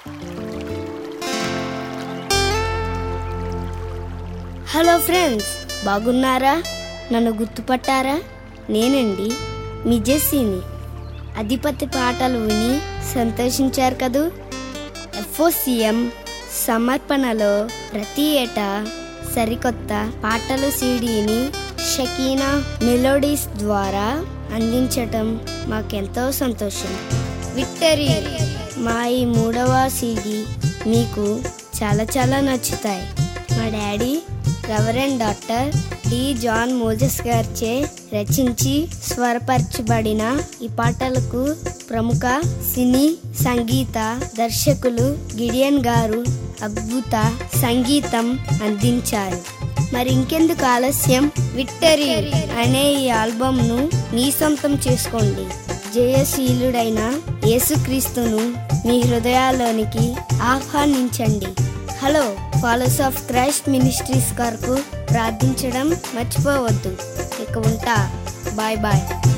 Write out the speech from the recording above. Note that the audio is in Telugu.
హలో ఫ్రెండ్స్ బాగున్నారా నన్ను గుర్తుపట్టారా నేనండి మీ జెస్సీని అధిపతి పాటలు విని సంతోషించారు కదూ ఎఫ్ఓసిఎం సమర్పణలో ప్రతి ఏటా సరికొత్త పాటలు సీడీని షకీనా మెలోడీస్ ద్వారా అందించటం మాకెంతో సంతోషం విక్టరీ మా ఈ మూడవ సీడీ మీకు చాలా చాలా నచ్చుతాయి మా daddy reverend doctor D John Moses గారిచే రచించి స్వరపరచబడిన ఈ పాటలకు ప్రముఖ సినీ సంగీత దర్శకులు గిడియన్ గారు అద్భుత సంగీతం అందించారు మరి ఇంకెందుకు ఆలస్యం విక్టరీ అనే ఈ ఆల్బమ్ను మీ సొంతం చేసుకోండి జయశీలుడైన యేసుక్రీస్తును మీ హృదయాల్లోనికి ఆహ్వానించండి hello fellows of Christ ministries కొరకు ప్రార్థించడం మర్చిపోవద్దు ఇక ఉంటా బాయ్ బాయ్